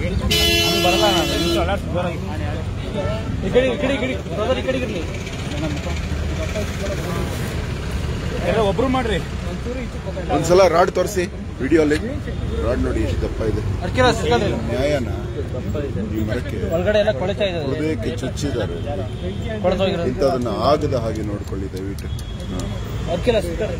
ಹಂಗ್ ಬರಲ್ಲ ನಾನು ಇದು ಅಲರ್ಟ್ ಜೋರಾಗಿ ಈ ಕಡೆ ಈ ಕಡೆ ಈ ಕಡೆ ಬ್ರದರ್ ಈ ಕಡೆ ಇರಲಿ ಎಲ್ಲ ಒಬ್ರು ಮಾಡ್ರಿ ಒಂದ್ಸಲ ರಾಡ್ ತೋರಿಸಿ ವಿಡಿಯೋಲಿ ರಾಡ್ ನೋಡಿ ಎಷ್ಟು ದಪ್ಪ ಇದೆ ಅರ್ಕಿರ ಸಿಕ್ಕಲ್ಲ ನ್ಯಾಯನ ಈ ಮರಕ್ಕೆ ಒಳಗಡೆ ಎಲ್ಲ ಕೊಳೆತಾ ಇದೆ ಹೃದಯಕ್ಕೆ ಚುಚ್ಚಿದ್ದಾರೆ ಕೊಳೆತೋಗಿರೋದು ಇಂಥದನ್ನ ಆಗದ ಹಾಗೆ ನೋಡ್ಕೊಳ್ಳಿ ದಯವಿಟ್ಟು ಹಾ. ಅರ್ಕಿರ ಸಿಕ್ಕಲ್ಲ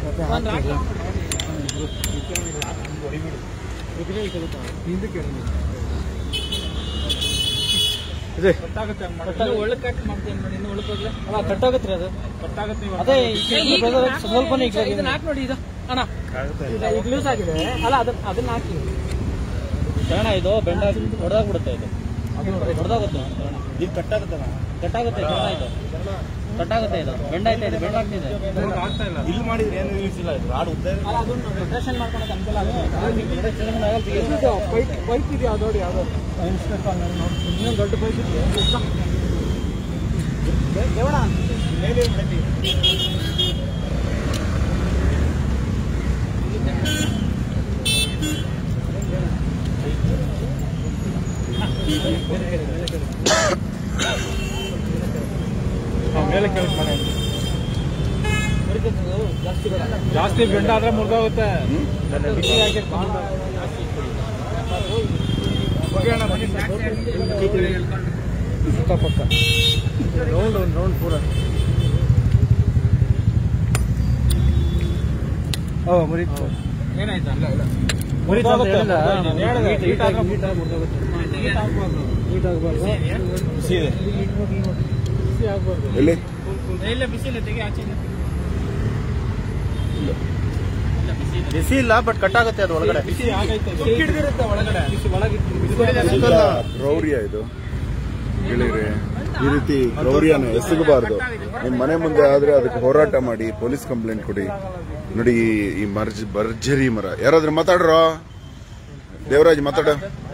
ಇದೆ ಒಳ್ಳೆ ಕಟ್ ಮಾಡ್ತೀನಿ ನೋಡಿ ಇನ್ನು ಉಳ್ಕೋಗ್ಲೆ ಅಲ್ಲ ಕಟ್ಟಾಗತ್ತೆ ರೀ ಅದು ಗೊತ್ತಾಗುತ್ತೆ ಅದೇ ಈ brother ಸ್ವಲ್ಪನೇ ಈ ಕಡೆ ಇದನ್ನ ಹಾಕಿ ನೋಡಿ ಇದು ಅಣ್ಣ ಇದು ಈಗ ಲೂಸ್ ಆಗಿದೆ ಅಲ್ಲ ಅದನ್ನ ಅದನ್ನ ಹಾಕಿ ಶರಣ ಇದು ಬೆಂಡ ಹೊಡೆದಾಗ್ಬಿಡುತ್ತೆ ಇದು ಹೊಡೆದಾಗುತ್ತೆ ಇದು ಕಟ್ಟಾಗುತ್ತೆ ಕಟ್ಟಾಗುತ್ತೆ ಶರಣ ಇದು ಕಟ್ಟಾಗುತ್ತೆ ಇದು ಬೆಂಡ ಐತೆ ಇದು ಬೆಂಡ ಆಗ್ತಿದೆ ಆಗ್ತಾ ಇಲ್ಲ ಇಲ್ಲಿ ಮಾಡಿದ್ರೆ ಏನು ಯೂಸ್ ಇಲ್ಲ ರಾಡ್ ಉದ್ದ ಅಲ್ಲ ಅದನ್ನ ರೊಟೇಷನ್ ಮಾಡ್ಕೊಳಕ್ಕೆ ಅನುಕೂಲ ಆಗುತ್ತೆ ಆಗಲ್ಲ ಪೈಪ್ ಪೈಪ್ ಇದೆಯಾ ನೋಡಿ ಯಾವ್ದು ಇನ್ನೊಂದು ದೊಡ್ಡ ಪೈಪ್ ಇದೆಯಾ ದೇವಣ ಮೇಲೆ ಕೆಲಸ ಮಾಡಿ ಜಾಸ್ತಿ ಬೇಡ ಜಾಸ್ತಿ ಬೆಂಡ ಆದ್ರೆ ಮುರಿದೋಗುತ್ತೆ ಬಿಸಿ ಆಗಿರ್ಕೊಂಡು ಸುತ್ತಪಕ್ಕ ರೌಂಡ್ ಒಂದು ರೌಂಡ್ ಪೂರ ಓ ಮುರಿತು ಏನಾಯ್ತಾ ಮುರಿತು ಅಂತ ಹೇಳಿಲ್ಲ ಹೇಳಿದೆ. ನೀಟ್ ನೀಟ್ ಆದ್ರೆ ನೀಟ್ ಆಗಿ ಮುರಿದೋಗುತ್ತೆ ನೀಟ್ ಆಗ್ಬಾರ್ದು ನೀಟ್ ಆಗಬಾರ್ದು ಬಿಸಿ ಇದೆ ಬಿಸಿ ಆಗ್ಬಾರ್ದು ಎಲ್ಲಿ ಇಲ್ಲ ಬಿಸಿ ಇಲ್ಲ ತೆಗಿ ಆಚೆ ಇಲ್ಲ. ಬಿಸಿ ಇಲ್ಲ ಬಟ್ ಕಟ್ಟಾಗುತ್ತೆ ಅದು ಒಳಗಡೆ ಬಿಸಿ ಆಗೈತೆ ತುಕ್ಕು ಹಿಡ್ದಿರುತ್ತೆ ಒಳಗಡೆ ಬಿಸಿ ಒಳಗೆ ಇಲ್ಲ, ಕ್ರೌರ್ಯ ಇದು ಹೇಳಿರಿ ಈ ರೀತಿ ಕ್ರೌರ್ಯನ ಎಸಗಬಾರ್ದು ನಿಮ್ ಮನೆ ಮುಂದೆ ಆದ್ರೆ ಅದಕ್ಕೆ ಹೋರಾಟ ಮಾಡಿ ಪೊಲೀಸ್ ಕಂಪ್ಲೇಂಟ್ ಕೊಡಿ ನೋಡಿ ಈ- ಈ ಮರ್ಜ್ ಭರ್ಜರಿ ಮರ ಯಾರಾದ್ರೂ ಮಾತಾಡ್ರೋ ದೇವರಾಜ್ ಮಾತಾಡ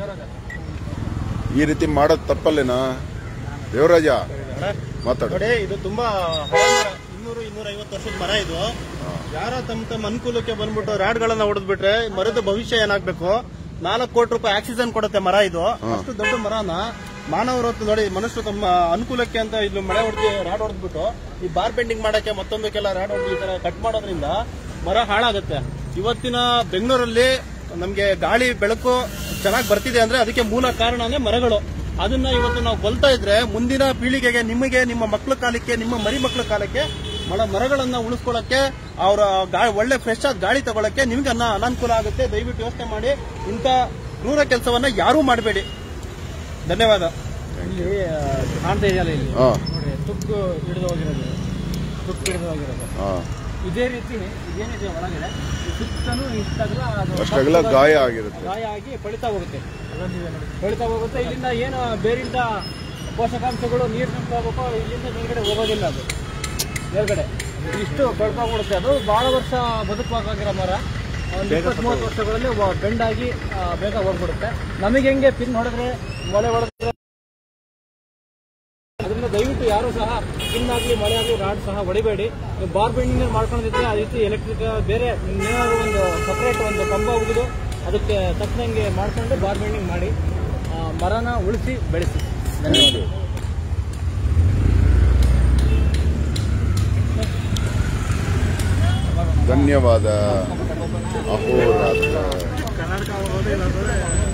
ಈ ರೀತಿ ಮಾಡೋದ್ ತಪ್ಪಲ್ಲೇನಾ ದೇವರಾಜ ಮಾತಾಡ ನೋಡಿ ಇದು ತುಂಬಾ ಹಳೆ ಮರ ಇನ್ನೂರು ಇನ್ನೂರ ಐವತ್ತು ವರ್ಷದ ಮರ ಇದು ಯಾರ ತಮ್ಮ ತಮ್ಮ ಅನುಕೂಲಕ್ಕೆ ಬಂದ್ಬಿಟ್ಟು ರಾಡ್ಗಳನ್ನ ಹೊಡೆದ್ಬಿಟ್ರೆ ಮರದ ಭವಿಷ್ಯ ಏನಾಗ್ಬೇಕು ನಾಲ್ಕು ಕೋಟಿ ರೂಪಾಯಿ ಆಕ್ಸಿಜನ್ ಕೊಡುತ್ತೆ ಮರ ಇದು ಅಷ್ಟು ದೊಡ್ಡ ಮರನ ಮಾನವರು ಹೊತ್ತು ನೋಡಿ ಮನುಷ್ಯರು ತಮ್ಮ ಅನುಕೂಲಕ್ಕೆ ಅಂತ ಇಲ್ಲಿ ಮಳೆ ಹೊಡೆದು ರಾಡ್ ಹೊಡೆದ್ಬಿಟ್ಟು ಈ ಬಾರ್ ಬೆಂಡಿಂಗ್ ಮಾಡಕ್ಕೆ ಮತ್ತೊಂದಕ್ಕೆಲ್ಲ ರಾಡ್ ಹೊಡೆದು ಈ ತರ ಕಟ್ ಮಾಡೋದ್ರಿಂದ ಮರ ಹಾಳಾಗುತ್ತೆ ಇವತ್ತಿನ ಬೆಂಗಳೂರಲ್ಲಿ ನಮ್ಗೆ ಗಾಳಿ ಬೆಳಕು ಚೆನ್ನಾಗಿ ಬರ್ತಿದೆ ಅಂದ್ರೆ ಅದಕ್ಕೆ ಮೂಲ ಕಾರಣನೇ ಮರಗಳು ಅದನ್ನ ಇವತ್ತು ನಾವು ಕೊಲ್ತಾ ಇದ್ರೆ ಮುಂದಿನ ಪೀಳಿಗೆಗೆ ನಿಮಗೆ ನಿಮ್ಮ ಮಕ್ಕಳ ಕಾಲಕ್ಕೆ ನಿಮ್ಮ ಮರಿ ಮಕ್ಕಳ ಕಾಲಕ್ಕೆ ಮರ ಮರಗಳನ್ನ ಉಳಿಸ್ಕೊಳ್ಳಕ್ಕೆ ಅವರ ಗಾಳಿ ಒಳ್ಳೆ ಫ್ರೆಶ್ ಆದ ಗಾಳಿ ತಗೊಳಕ್ಕೆ ನಿಮ್ಗೆ ಅನ್ನ ಅನಾನುಕೂಲ ಆಗುತ್ತೆ ದಯವಿಟ್ಟು ಯೋಚನೆ ಮಾಡಿ ಇಂಥ ಕ್ರೂರ ಕೆಲಸವನ್ನ ಯಾರೂ ಮಾಡಬೇಡಿ ಧನ್ಯವಾದ ಇಲ್ಲಿ ಆ, ಕಾಣ್ತಾ ಇದೆಯಲ್ಲ ಇಲ್ಲಿ ಹಾ ನೋಡಿ ತುಕ್ಕು ಹಿಡಿದು ಹೋಗಿರೋದು ತುಕ್ಕು ಹಿಡಿದು ಹೋಗಿರೋದು ಹಾ ಇದೇ ರೀತಿ ಇದೇನಿದೆ ಒಳಗಡೆ ಈ ಸುತ್ತಲೂ ಇಷ್ಟಾಗಲ ಅದು ಅಷ್ಟಾಗಲ ಗಾಯ ಆಗಿರುತ್ತೆ ಗಾಯ ಆಗಿ ಪಳಿತಾ ಹೋಗುತ್ತೆ ಪಳಿತಾ ಹೋಗುತ್ತೆ ಇಲ್ಲಿಂದ ಏನು ಬೇರಿಂದ ಪೋಷಕಾಂಶಗಳು ನೀರು ನಿಂತು ಹೋಗ್ಬೇಕು ಇಲ್ಲಿಂದ ಮೇಲ್ಗಡೆ ಹೋಗೋದಿಲ್ಲ ಅದು ಮೇಲ್ಗಡೆ ಇಷ್ಟು ಬೆಳ್ಕೊಂಡ್ಬಿಡುತ್ತೆ ಅದು ಬಹಳ ವರ್ಷ ಬದುಕಬೇಕಾಗಿರೋ ಮರ ಒಂದು ಇಪ್ಪತ್ತ್ ಮೂವತ್ತು ವರ್ಷಗಳಲ್ಲಿ ವ- ಬೆಂಡಾಗಿ ಆ, ಬೇಗ ಹೋಗ್ಬಿಡುತ್ತೆ ನಮಗೆ ಹೆಂಗೆ ಪಿನ್ ಹೊಡೆದ್ರೆ ಮೊಳೆ ಹೊಡೆದ್ರೆ ಅದರಿಂದ ದಯವಿಟ್ಟು ಯಾರು ಸಹ ಪಿನ್ ಆಗಲಿ ಮಳೆ ಆಗಲಿ ರಾಡ್ ಸಹ ಹೊಡಿಬೇಡಿ ನೀವು ಬಾರ್ ಬೆಂಡಿಂಗ್ ಮಾಡ್ಕೊಂಡಿದ್ರೆ ಆ ರೀತಿ ಎಲೆಕ್ಟ್ರಿಕ್ ಬೇರೆ ಏನಾದ್ರು ಒಂದು ಸಪ್ರೇಟ್ ಒಂದು ಕಂಬ ಉಗಿದು ಅದಕ್ಕೆ ತಕ್ಕನಂಗೆ ಮಾಡ್ಕೊಂಡು ಬಾರ್ ಬೆಂಡಿಂಗ್ ಮಾಡಿ ಆ, ಮರನ ಉಳಿಸಿ ಬೆಳೆಸಿ ಧನ್ಯವಾದ ಧನ್ಯವಾದ ಅಹೋರಾತ್ರ ಕರ್ನಾಟಕ ಹೋಗೋದೇ ಇಲ್ಲ ಅಂದ್ರೆ